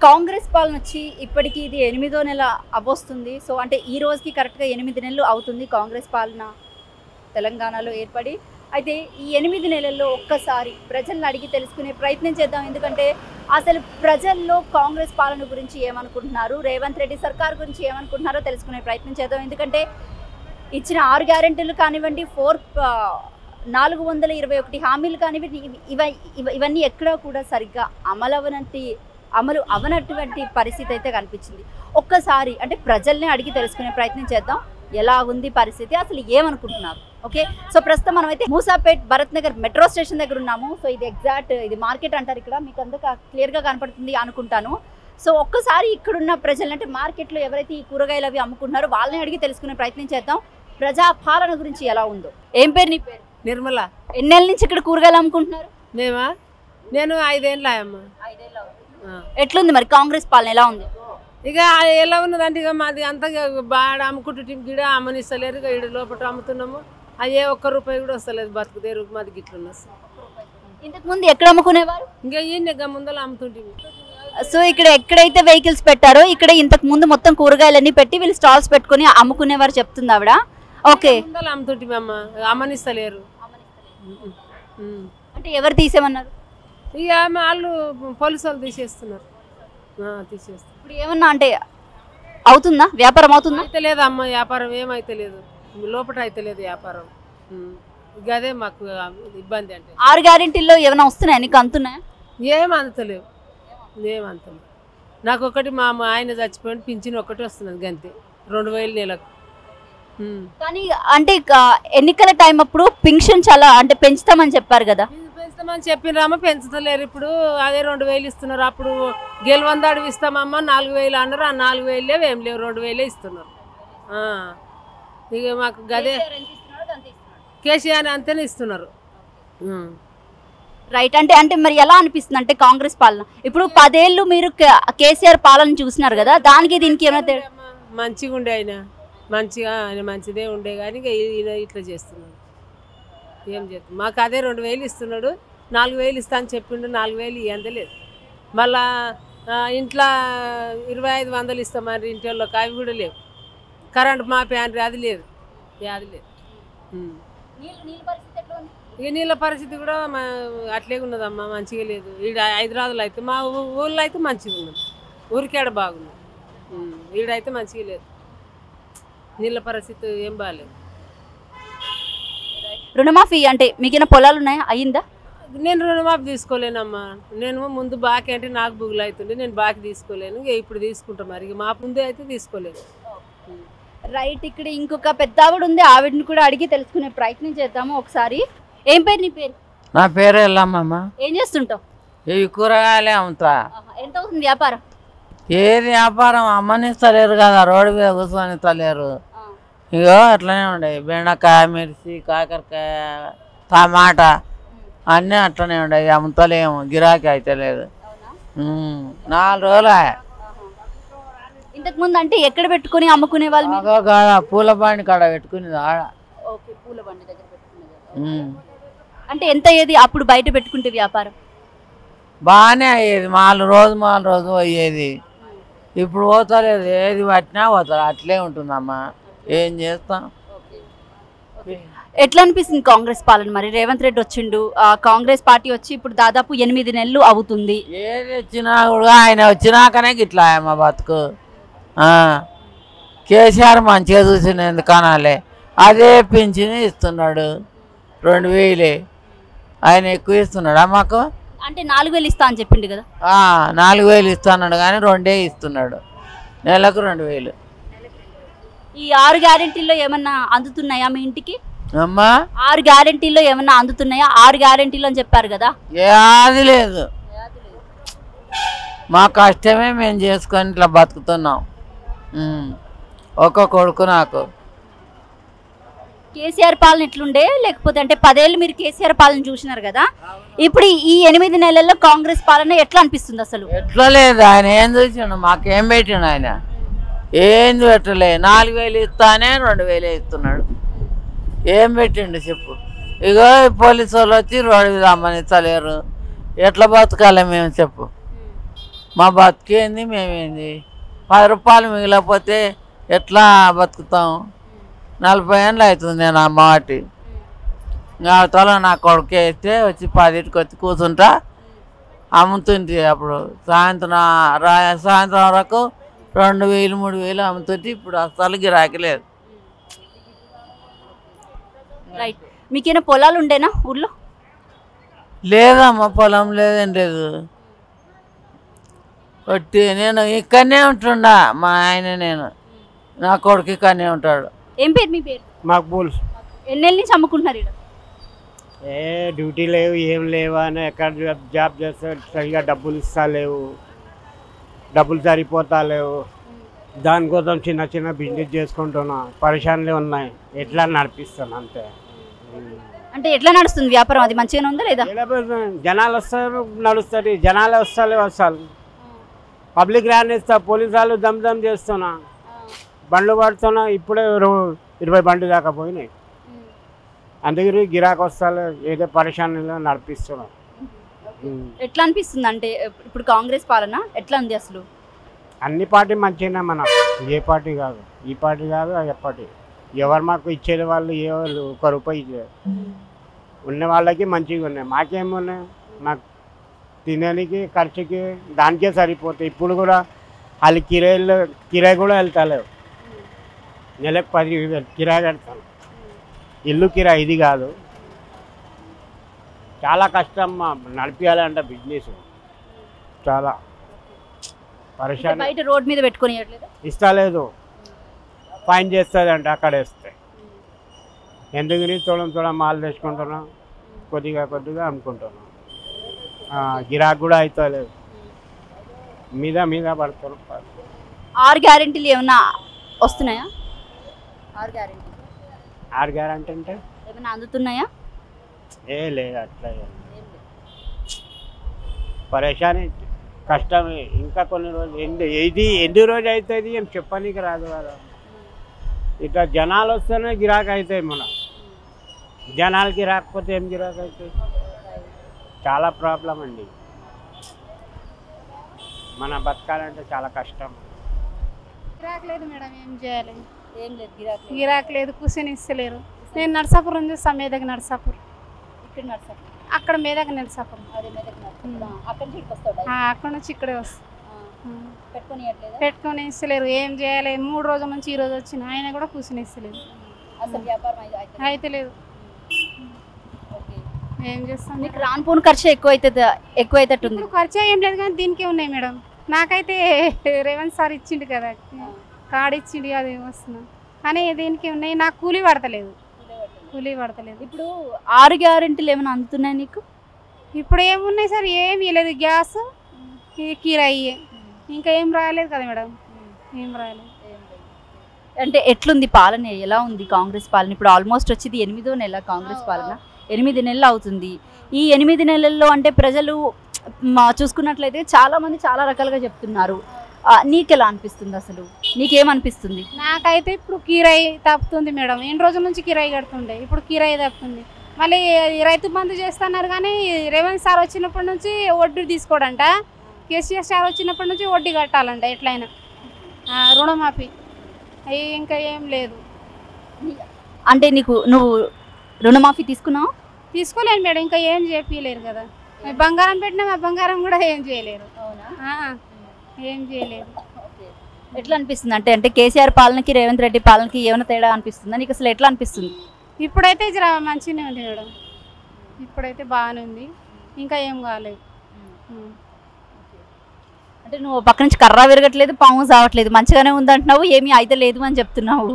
కాంగ్రెస్ పాలన వచ్చి ఇప్పటికి ఇది ఎనిమిదో నెల అవ్వొస్తుంది సో అంటే ఈ రోజుకి కరెక్ట్గా ఎనిమిది నెలలు అవుతుంది కాంగ్రెస్ పాలన తెలంగాణలో ఏర్పడి అయితే ఈ ఎనిమిది నెలల్లో ఒక్కసారి ప్రజలను అడిగి తెలుసుకునే ప్రయత్నం చేద్దాం ఎందుకంటే అసలు ప్రజల్లో కాంగ్రెస్ పాలన గురించి ఏమనుకుంటున్నారు రేవంత్ రెడ్డి సర్కార్ గురించి ఏమనుకుంటున్నారో తెలుసుకునే ప్రయత్నం చేద్దాం ఎందుకంటే ఇచ్చిన ఆరు గ్యారెంటీలు కానివ్వండి ఫోర్ నాలుగు వందల ఇరవై ఒకటి హామీలు కానివ్వండి ఇవి- ఇవ ఇవ- ఇవన్నీ ఎక్కడా కూడా సరిగ్గా అమలు అవనట్టి అమలు అవనటువంటి పరిస్థితి అయితే కనిపించింది ఒక్కసారి అంటే ప్రజల్ని అడిగి తెలుసుకునే ప్రయత్నం చేద్దాం ఎలా ఉంది పరిస్థితి అసలు ఏమనుకుంటున్నారు ఓకే సో ప్రస్తుతం మనం అయితే మూసాపేట్ భరత్ నగర్ మెట్రో స్టేషన్ దగ్గర ఉన్నాము సో ఇది ఎగ్జాక్ట్ ఇది మార్కెట్ అంటారు ఇక్కడ మీకు అందరికీ క్లియర్గా కనపడుతుంది అనుకుంటాను సో ఒక్కసారి ఇక్కడున్న ప్రజలు అంటే మార్కెట్లో ఎవరైతే ఈ కూరగాయలు అవి అమ్ముకుంటున్నారో వాళ్ళని అడిగి తెలుసుకునే ప్రయత్నం చేద్దాం ప్రజా పాలన గురించి ఎలా ఉందో ఏం పేరు నీ పేరు నిర్మల ఎన్నేళ్ళ నుంచి ఇక్కడ కూరగాయలు అమ్ముకుంటున్నారు మేమా నేను ఐదేళ్ళ అమ్మ ఆ. ఎట్లుంది మరి కాంగ్రెస్ పాలన ఎలా ఉంది ఇక ఎలా ఉన్నదంటే ఇక మాది అంతా బాగా అమ్ముకుంటు గిడ అమ్మనిస్తలేరు ఇక ఈడ లోపల అమ్ముతున్నాము అయ్యే ఒక్క రూపాయి కూడా వస్తలేదు బతుకుదేరు మాది గిట్లున్న ఇంతకు ముందు ఎక్కడ అమ్ముకునేవారు ఇంకా ఈయన ఇక ముందర అమ్ముతుంటివి సో ఇక్కడ ఎక్కడైతే వెహికల్స్ పెట్టారో ఇక్కడ ఇంతకు ముందు మొత్తం కూరగాయలన్నీ పెట్టి వీళ్ళు స్టాల్స్ పెట్టుకొని అమ్ముకునేవారు చెప్తుంది ఆవిడ ఓకే ముందర అమ్ముతుంటివి అమ్మ అమ్మనిస్తలేరు ఉమ్. అంటే ఎవరు తీసేమన్నారు ఇక వాళ్ళు పోలీసు వాళ్ళు తీసేస్తున్నారు ఆ, తీసేస్తున్నారు ఇప్పుడు ఏమన్నా అంటే అవుతుందా వ్యాపారం అవుతుందా అయితే లేదు అమ్మ వ్యాపారం ఏమైతే లేదు లోపల అయితే లేదు వ్యాపారం ఉమ్. ఇక అదే మాకు ఇబ్బంది అంటే ఆరు గ్యారెంటీల్లో ఏమైనా వస్తున్నాయా నీకు అంతున్నాయా ఏం అంతలేవు ఏం అంతలేవు నాకు ఒకటి మా మా ఆయన చచ్చిపోయిన పింఛన్ ఒకటి వస్తున్నది గంతే రెండు వేలు నెలకు ఉమ్. కానీ అంటే ఇక ఎన్నికల టైం అప్పుడు పింఛన్ చాలా అంటే పెంచుతామని చెప్పారు కదా పెంచుతామని చెప్పినామా పెంచుతలేరు ఇప్పుడు అదే రెండు వేలు ఇస్తున్నారు అప్పుడు గెలవందాడు ఇస్తామమ్మా నాలుగు వేలు అన్నారు ఆ నాలుగు వేలు లేవు ఏం లేవు రెండు వేలే ఇస్తున్నారు ఆ. ఇక మాకు గదే కేసీఆర్ అంతేనే ఇస్తున్నారు ఉమ్. రైట్ అంటే అంటే మరి ఎలా అనిపిస్తుంది అంటే కాంగ్రెస్ పాలన ఇప్పుడు పదేళ్ళు మీరు కే- కేసీఆర్ పాలన చూసినారు కదా దానికి దీనికి ఏమైనా తేడా మంచిగా ఉండే ఆయన మంచిగా ఆయన మంచిదే ఉండే కానీ ఇక ఈయన ఇట్లా చేస్తున్నాడు ఏం చేస్తాం మాకు అదే రెండు వేలు ఇస్తున్నాడు నాలుగు వేలు ఇస్తా అని చెప్పిండు నాలుగు వేలు ఇవ్వందే లేదు మళ్ళా ఆ, ఇంట్లో ఇరవై ఐదు వందలు ఇస్తాం మరి ఇంటి వాళ్ళకి అవి కూడా లేవు కరెంట్ మా ప్యాన్ అది లేదు ఏ, అది లేదు ఉమ్. ఇక నీళ్ళ పరిస్థితి కూడా మా అట్లే ఉన్నదమ్మా మంచిగా లేదు ఈడ హైదరాబాద్లో అయితే మా ఊ- ఊళ్ళో అయితే మంచిగా ఉన్నది ఊరికాడ బాగుంది ఉమ్, ఈడైతే మంచిగా లేదు నీళ్ళ పరిస్థితి ఏం బాగాలేదు రుణమాఫీ అంటే మీకైనా పొలాలు ఉన్నాయా అయ్యిందా నేను రుణమాఫీ తీసుకోలేనమ్మా నేను ముందు బాకీ అంటే నాకు బుగులు అవుతుండే నేను బాకీ తీసుకోలేను ఇక ఇప్పుడు తీసుకుంటా మరి ఇక మా ముందే అయితే తీసుకోలేను రైట్ ఇక్కడ ఇంకొక పెద్ద ఆవిడ ఉంది ఆవిడని కూడా అడిగి తెలుసుకునే ప్రయత్నం చేద్దాము ఒకసారి ఏం పేరు నీ పేరు నా పేరు ఎల్లమ్మమ్మ ఏం చేస్తుంటావు ఇవి కూరగాయలే అమ్ముతా ఆహా, ఎంత అవుతుంది వ్యాపారం ఏది వ్యాపారం అమ్మనిస్తలేరు కదా రోడ్డు మీద కూర్చొని తలేరు ఇగో అట్లనే ఉండేవి బెండకాయ మిర్చి కాకరకాయ టమాటా అన్నీ అట్లనే ఉండేవి అమ్ముతలేము గిరాకీ అయితే లేదు ఉమ్, నాలుగు రోజులు ఇంతకు ముందు అంటే ఎక్కడ పెట్టుకొని అమ్ముకునే వాళ్ళు మీరు? అదో కాడ పూల బండి కాడ పెట్టుకునేది ఆడ ఓకే పూల బండి దగ్గర పెట్టుకునేది ఉమ్. అంటే ఎంత అయ్యేది అప్పుడు బయట పెట్టుకుంటే వ్యాపారం బాగానే అయ్యేది మాలు రోజు మాలు రోజు అయ్యేది ఇప్పుడు పోతలేదు ఏది పట్టినా పోతుంది అట్లే ఉంటుందమ్మా ఏం చేస్తాం ఎట్లా అనిపిస్తుంది కాంగ్రెస్ పాలన మరి రేవంత్ రెడ్డి వచ్చిండు ఆ, కాంగ్రెస్ పార్టీ వచ్చి ఇప్పుడు దాదాపు ఎనిమిది నెలలు అవుతుంది ఏది వచ్చినా కూడా ఆయన వచ్చినాకనే గిట్లా మా బతుకు ఆ. కేసీఆర్ మంచిగా చూసిన ఎందుకనాలే అదే పింఛని ఇస్తున్నాడు రెండు వేలే ఆయన ఎక్కువ ఇస్తున్నాడా మాకు అంటే నాలుగు వేలు ఇస్తా అని చెప్పిండు కదా ఆ, నాలుగు వేలు ఇస్తున్నాడు కానీ రెండే ఇస్తున్నాడు నెలకు రెండు వేలు ఈ ఆరు గ్యారెంటీల్లో ఏమన్నా అందుతున్నాయా మీ ఇంటికి అమ్మా ఆరు గ్యారెంటీల్లో ఏమన్నా అందుతున్నాయా ఆరు గ్యారెంటీలు అని చెప్పారు కదా ఏది లేదు మా కష్టమే మేము చేసుకొని ఇట్లా బతుకుతున్నాం ఉమ్. ఒక్క కొడుకు నాకు కేసీఆర్ పాలన ఎట్లుండే లేకపోతే అంటే పదేళ్ళు మీరు కేసీఆర్ పాలన చూసినారు కదా ఇప్పుడు ఈ- ఈ ఎనిమిది నెలల్లో కాంగ్రెస్ పాలన ఎట్లా అనిపిస్తుంది అసలు ఎట్లా లేదు ఆయన ఏం చూసిండు మాకేం పెట్టిండు ఆయన ఏం పెట్టలే నాలుగు వేలు ఇస్తానే రెండు వేలే ఇస్తున్నాడు ఏం పెట్టిండు చెప్పు ఇగో ఈ పోలీసు వాళ్ళు వచ్చి రోడ్డు మీద అమ్మనిస్తలేరు ఎట్లా బతకాలి మేము చెప్పు మా బతికేంది మేమేంది పది రూపాయలు మిగిలిపోతే ఎట్లా బతుకుతాం నలభై ఏళ్ళు అవుతుంది నేను అమ్మ వాటి అవతల నా కొడుకు అయితే వచ్చి పదింటికి వచ్చి కూర్చుంటా అమ్ముతుంటే అప్పుడు సాయంత్రం రా సాయంత్రం వరకు రెండు వేలు మూడు వేలు అమ్ముతుంటే ఇప్పుడు అసలు గిరాకీ లేదు రైట్ మీకేమైనా పొలాలు ఉండేనా ఊర్లో లేదమ్మా పొలం లేదేం లేదు ఒట్టి నేను ఇక్కడనే ఉంటుండా మా ఆయన నేను నా కొడుకు ఇక్కడనే ఉంటాడు ఏం పేరు మీ పేరు మక్బూల్ ఎన్నెళ్ళ నుంచి అమ్ముకుంటున్నారు ఇక్కడ ఏ డ్యూటీ లేవు ఏం లేవు అని ఎక్కడ జాబ్- జాబ్ చేస్తే సరిగా డబ్బులు ఇస్తా లేవు డబ్బులు సరిపోతా లేవు దానికోసం చిన్న చిన్న బిజినెస్ చేసుకుంటున్నా పరిశానలే ఉన్నాయి ఎట్లా నడిపిస్తాను అంతే అంటే ఎట్లా నడుస్తుంది వ్యాపారం అది మంచిగానే ఉందా లేదా ఎలా పోతుంది? జనాలు వస్తారు నడుస్తుంది జనాలే వస్తాలే వస్తారు పబ్లిక్ రానిస్తా పోలీసు వాళ్ళు దమ్ దమ్ చేస్తున్నా బండ్లు పడుతున్నా ఇప్పుడే రో- ఇరవై బండ్లు దాకా పోయినాయి అందుకే గిరాకు వస్తాలే ఏదో పరిశానలో నడిపిస్తున్నాం ఉమ్. ఎట్లా అనిపిస్తుంది అంటే ఇప్పుడు కాంగ్రెస్ పాలన ఎట్లా ఉంది అసలు అన్ని పార్టీ మంచిగానే మన ఏ పార్టీ కాదు ఈ పార్టీ కాదు ఆ పార్టీ ఎవరు మాకు ఇచ్చేది వాళ్ళు ఏ వాళ్ళు ఒక రూపాయి ఇచ్చారు ఉన్న వాళ్ళకి మంచిగా ఉన్నాయి మాకేమున్నాయి మాకు తినడానికి ఖర్చుకి దానికే సరిపోతాయి ఇప్పుడు కూడా వాళ్ళు కిరాయిలు కిరాయి కూడా వెళ్తలేవు నెలకు పది వేలు కిరాయి కడతాను ఇల్లు కిరాయి ఇది కాదు చాలా కష్టం మా నడిపించాలంటే బిజినెస్ చాలా అంటే పరిశాన బయట రోడ్ మీద పెట్టుకొని ఇవ్వట్లేదా ఇస్తలేదు ఫైన్ చేస్తుంది అంటే అక్కడ వేస్తే ఎందుకని తోడం తోడం మాలు తెచ్చుకుంటున్నాం కొద్దిగా కొద్దిగా అనుకుంటున్నాం ఆ, గిరాక్ కూడా అవుతలేదు మీద మీద పడుతున్నాం ఆరు గ్యారెంటీలు ఏమన్నా వస్తున్నాయా ఆరు గ్యారెంటీ ఆరు గ్యారంటీ అంటే ఏమైనా అందుతున్నాయా ఏ లేదు అట్లా ఏం లేదు. పరేషాని కష్టమే ఇంకా కొన్ని రోజులు ఎన్ని ఇది ఎన్ని రోజు అవుతుంది ఏం చెప్పనీకి రాదు కదా ఇట్లా జనాలు వస్తేనే గిరాక్ అవుతాయి మన జనాలకి రాకపోతే ఏం గిరాక్ అవుతాయి చాలా ప్రాబ్లం అండి మన బతకాలంటే చాలా కష్టం గిరాక్ లేదు మేడం ఏం చేయాలి ఏం లేదు గిరాకీ గిరాక్ లేదు కూర్చొని ఇస్తలేరు నేను నర్సాపురం చూస్తా మేదకి నర్సాపూర్ ఇక్కడ నడుస్తాం అక్కడ మేదకి నర్సాపురం అదే మెదక్ నడుస్తాం అక్కడి నుంచి ఇక్కడికి వస్తాడు ఆ, అక్కడ నుంచి ఇక్కడే వస్తా ఆ. పెట్టుకొని ఇవ్వట్లేదా పెట్టుకొని ఇస్తలేరు ఏం చేయాలి మూడు రోజుల నుంచి ఈ రోజు వచ్చిన ఆయన కూడా కూర్చొని ఇస్తలేదు అసలు వ్యాపారం అయితే అయితే అయితే లేదు ఓకే ఏం చేస్తాం మీకు రాను ఖర్చు ఎక్కువ అవుతుంది ఎక్కువ అవుతుంది ఇప్పుడు ఖర్చు ఏం లేదు కానీ దీనికే ఉన్నాయి మేడం నాకైతే రేవంత్ సార్ ఇచ్చిండు కదా కార్డు ఇచ్చిండు అది వస్తున్నా కానీ దీనికి ఉన్నాయి నాకు కూలీ పడతలేదు కూలీ పడతలేదు ఇప్పుడు ఆరు గ్యారెంటీలు ఏమైనా అందుతున్నాయి నీకు ఇప్పుడు ఏమున్నాయి సార్ ఏమి లేదు గ్యాస్ ఇది కిరాయి ఇంకా ఏం రాలేదు కదా మేడం ఏం రాలేదు అంటే ఎట్లుంది పాలన ఎలా ఉంది కాంగ్రెస్ పాలన ఇప్పుడు ఆల్మోస్ట్ వచ్చేది ఎనిమిదో నెల కాంగ్రెస్ పాలన ఎనిమిది నెలలు అవుతుంది ఈ ఎనిమిది నెలల్లో అంటే ప్రజలు మా చూసుకున్నట్లయితే చాలా మంది చాలా రకాలుగా చెప్తున్నారు ఆ, నీకెలా అనిపిస్తుంది అసలు నీకేమనిపిస్తుంది నాకైతే ఇప్పుడు కిరాయి తప్పుతుంది మేడం ఎన్ని రోజుల నుంచి కిరాయి కడుతుండే ఇప్పుడు కిరాయి తప్పుతుంది మళ్ళీ ఈ రైతు బంధు చేస్తున్నారు కానీ రేవంత్ సార్ వచ్చినప్పటి నుంచి వడ్డీ తీసుకోడంట కేసీఆర్ సార్ వచ్చినప్పటి నుంచి వడ్డీ కట్టాలంట ఎట్లయినా ఆ, రుణమాఫీ అవి ఇంకా ఏం లేదు అంటే నీకు నువ్వు రుణమాఫీ తీసుకున్నావు తీసుకోలేను మేడం ఇంకా ఏం చేయలేరు కదా బంగారం పెట్టినా మా బంగారం కూడా ఏం చేయలేరు అవునా ఆ, ఏం చేయలేరు ఎట్లా అనిపిస్తుంది అంటే అంటే కేసీఆర్ పాలనకి రేవంత్ రెడ్డి పాలనకి ఏమైనా తేడా అనిపిస్తుందా నీకు అసలు ఎట్లా అనిపిస్తుంది ఇప్పుడైతే జర మంచిగానే ఉంది మేడం ఇప్పుడైతే బాగానే ఉంది ఇంకా ఏం కాలేదు ఉం. అంటే నువ్వు పక్క నుంచి కర్ర విరగట్లేదు పాము సావట్లేదు మంచిగానే ఉందంటున్నావు ఏమీ అయితే లేదు అని చెప్తున్నావు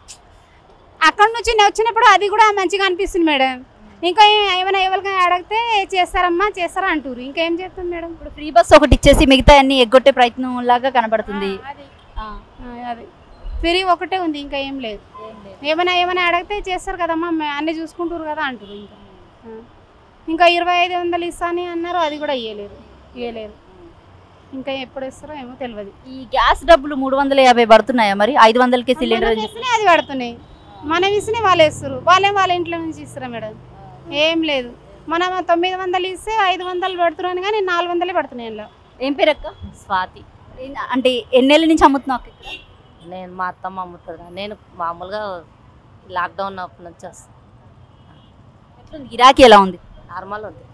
అక్కడ నుంచి నేను వచ్చినప్పుడు అది కూడా మంచిగా అనిపిస్తుంది మేడం ఇంకా ఏ- ఏమైనా ఎవరికైనా అడిగితే చేస్తారమ్మా చేస్తారా అంటారు ఇంకా ఏం చేస్తాం మేడం ఇప్పుడు ఫ్రీ బస్ ఒకటి ఇచ్చేసి మిగతా అన్ని ఎగ్గొట్టే ప్రయత్నం లాగా కనబడుతుంది ఆ, అది ఆ, ఆ, అది ఫ్రీ ఒకటే ఉంది ఇంకా ఏం లేదు ఏమైనా ఏమైనా అడిగితే చేస్తారు కదమ్మా మే- అన్నీ చూసుకుంటారు కదా అంటారు ఇంకా ఆ. ఇంకా ఇరవై ఐదు వందలు ఇస్తాని అన్నారు అది కూడా ఇవ్వలేరు ఇవ్వలేరు ఇంకా ఎప్పుడు ఇస్తారో ఏమో తెలియదు ఈ గ్యాస్ డబ్బులు మూడు వందల యాభై పడుతున్నాయా మరి ఐదు వందలకి సిలిండర్ మనం ఇస్తేనే అది పడుతున్నాయి మనం ఇస్తేనే వాళ్ళు ఇస్తారు వాళ్ళే వాళ్ళ ఇంట్లో నుంచి ఇస్తారా మేడం ఏం లేదు మనం తొమ్మిది వందలు ఇస్తే ఐదు వందలు పెడుతున్నాను కానీ నాలుగు వందలే పడుతున్నాయి అందులో ఏం పేరు అక్క స్వాతి ఏం- అంటే ఎన్నేళ్ళ నుంచి అమ్ముతున్నావు అక్క ఇక్కడ నేను మా అత్తమ్మ అమ్ముతుంది నేను మామూలుగా లాక్డౌన్ అప్పటి నుంచి వస్తాను ఎట్లుంది గిరాకీ ఎలా ఉంది నార్మల్ ఉంది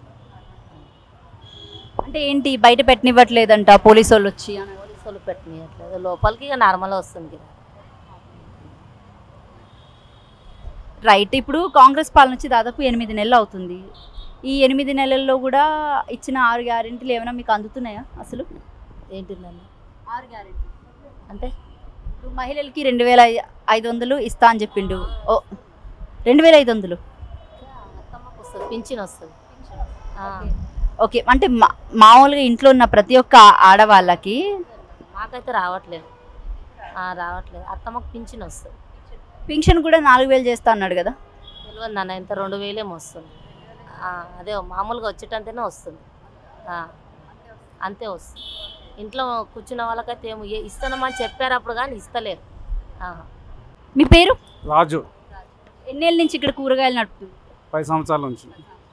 అంటే ఏంటి బయట పెట్టనివ్వట్లేదంట పోలీసు వాళ్ళు వచ్చి అని. పోలీసులు పెట్టినట్లేదు లోపలికి ఇక నార్మల్ వస్తుంది కదా రైట్ ఇప్పుడు కాంగ్రెస్ పాలన వచ్చి దాదాపు ఎనిమిది నెలలు అవుతుంది ఈ ఎనిమిది నెలల్లో కూడా ఇచ్చిన ఆరు గ్యారెంటీలు ఏమైనా మీకు అందుతున్నాయా అసలు ఏంటిందండి ఆరు గ్యారెంటీ అంటే ఇప్పుడు మహిళలకి రెండు వేల ఐ- ఐదు వందలు ఇస్తా అని చెప్పిండు ఓ రెండు వేల ఐదు వందలు అత్తమ్మకు వస్తుంది పింఛన్ వస్తుంది ఆ, ఓకే అంటే మా- మామూలుగా ఇంట్లో ఉన్న ప్రతి ఒక్క ఆడవాళ్ళకి మాకైతే రావట్లేదు ఆ, రావట్లేదు అత్తమ్మకు పింఛన్ వస్తుంది పింఛన్ కూడా నాలుగు వేలు చేస్తా అన్నాడు కదా తెలియదు నాన్న ఇంత రెండు వేలేమో వస్తుంది ఆ, అదే మామూలుగా వచ్చేటంతేనే వస్తుంది ఆ, అంతే వస్తుంది ఇంట్లో కూర్చున్న వాళ్ళకైతే ఏమో ఏ- ఇస్తానమని చెప్పారు అప్పుడు కానీ ఇస్తలేరు ఆ. మీ పేరు రాజు ఎన్నేళ్ళ నుంచి ఇక్కడ కూరగాయలు నడుపుతుంది పది సంవత్సరాల నుంచి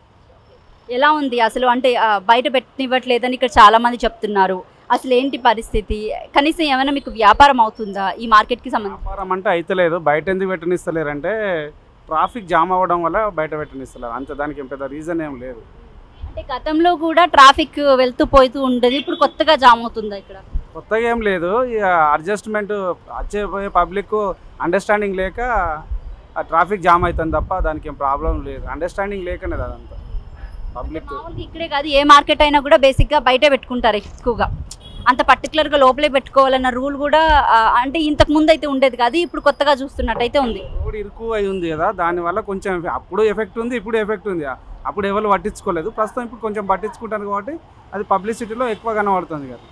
ఎలా ఉంది అసలు అంటే ఆ, బయట పెట్టనివ్వట్లేదని ఇక్కడ చాలా మంది చెప్తున్నారు అసలు ఏంటి పరిస్థితి కనీసం ఏమైనా మీకు వ్యాపారం అవుతుందా ఈ మార్కెట్కి సంబంధించి వ్యాపారం అంటే అయితలేదు బయట ఎందుకు పెట్టనిస్తలేరు అంటే ట్రాఫిక్ జామ్ అవ్వడం వల్ల బయట పెట్టనిస్తలేరు అంతే దానికి ఏం పెద్ద రీజన్ ఏం లేదు అంటే గతంలో కూడా ట్రాఫిక్ వెళ్తూ పోతూ ఉండేది ఇప్పుడు కొత్తగా జామ్ అవుతుందా ఇక్కడ కొత్తగా ఏం లేదు ఇక అడ్జస్ట్మెంట్ వచ్చే పోయే పబ్లిక్ అండర్స్టాండింగ్ లేక ఆ ట్రాఫిక్ జామ్ అవుతుంది తప్ప దానికి ఏం ప్రాబ్లం లేదు అండర్స్టాండింగ్ లేకనే అదంతా పబ్లిక్ మామూలుగా ఇక్కడే కాదు ఏ మార్కెట్ అయినా కూడా బేసిక్గా బయటే పెట్టుకుంటారు ఎక్కువగా అంత పర్టికులర్గా లోపలే పెట్టుకోవాలన్న రూల్ కూడా ఆ, అంటే ఇంతకు ముందు అయితే ఉండేది కాదు ఇప్పుడు కొత్తగా చూస్తున్నట్టయితే ఉంది రోడ్ ఇరుకు అయి ఉంది కదా దానివల్ల కొంచెం అప్పుడు ఎఫెక్ట్ ఉంది ఇప్పుడు ఎఫెక్ట్ ఉంది అప్పుడు ఎవరు పట్టించుకోలేదు ప్రస్తుతం ఇప్పుడు కొంచెం పట్టించుకుంటారు కాబట్టి అది పబ్లిసిటీలో ఎక్కువ కనబడుతుంది కదా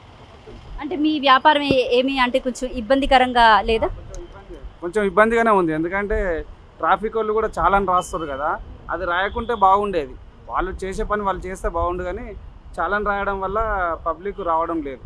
అంటే మీ వ్యాపారం ఏ- ఏమి అంటే కొంచెం ఇబ్బందికరంగా లేదా కొంచెం ఇబ్బందిగానే ఉంది ఎందుకంటే ట్రాఫిక్ వాళ్ళు కూడా చాలా రాస్తారు కదా అది రాయకుంటే బాగుండేది వాళ్ళు చేసే పని వాళ్ళు చేస్తే బాగుండు కానీ చాలని రాయడం వల్ల పబ్లిక్ రావడం లేదు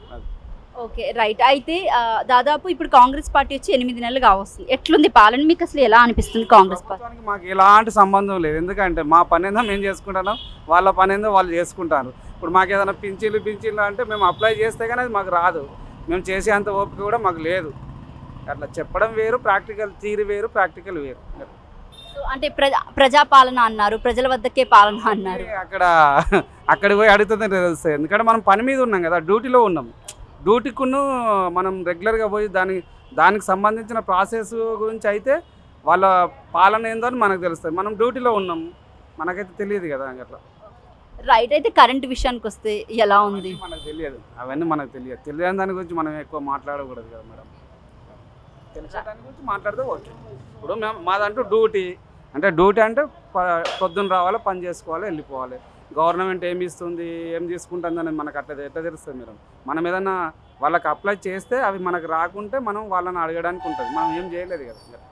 ఓకే రైట్ అయితే ఆ, దాదాపు ఇప్పుడు కాంగ్రెస్ పార్టీ వచ్చి ఎనిమిది నెలలు కావస్తుంది ఎట్లుంది పాలన మీకు అసలు ఎలా అనిపిస్తుంది కాంగ్రెస్ పార్టీ ప్రభుత్వానికి మాకు ఎలాంటి సంబంధం లేదు ఎందుకంటే మా పని ఏందో మేము చేసుకుంటున్నాం వాళ్ళ పని ఏందో వాళ్ళు చేసుకుంటారు ఇప్పుడు మాకు ఏదైనా పింఛన్లు పింఛన్లు అంటే మేము అప్లై చేస్తే కానీ అది మాకు రాదు మేము చేసే అంత ఓపిక కూడా మాకు లేదు అట్లా చెప్పడం వేరు ప్రాక్టికల్ థీరీ వేరు ప్రాక్టికల్ వేరు సో అంటే ప్రజా ప్రజాపాలన అన్నారు ప్రజల వద్దకే పాలన అన్నారు అక్కడ అక్కడికి పోయి అడుగుతుందే తెలుస్తుంది ఎందుకంటే మనం పని మీద ఉన్నాం కదా డ్యూటీలో ఉన్నాం డ్యూటీకును మనం రెగ్యులర్గా పోయి దాని దానికి సంబంధించిన ప్రాసెస్ గురించి అయితే వాళ్ళ పాలన ఏందో అని మనకు తెలుస్తుంది మనం డ్యూటీలో ఉన్నాం మనకైతే తెలియదు కదా అట్లా రైట్ అయితే కరెంట్ విషయానికి వస్తే ఎలా ఉంది మనకు తెలియదు అవన్నీ మనకు తెలియదు తెలియని దాని గురించి మనం ఎక్కువ మాట్లాడకూడదు కదా మేడం తెలిసే దాని గురించి మాట్లాడితే ఓకే ఇప్పుడు మేము మాదంటూ డ్యూటీ అంటే డ్యూటీ అంటే ప- పొద్దున్న రావాలి పని చేసుకోవాలి వెళ్ళిపోవాలి గవర్నమెంట్ ఏమి ఇస్తుంది ఏం తీసుకుంటుంది అనేది మనకు అట్లా ఎట్లా తెలుస్తుంది మేడం మనం ఏదన్నా వాళ్ళకి అప్లై చేస్తే అవి మనకు రాకుంటే మనం వాళ్ళని అడగడానికి ఉంటుంది మనం ఏం చేయలేదు కదా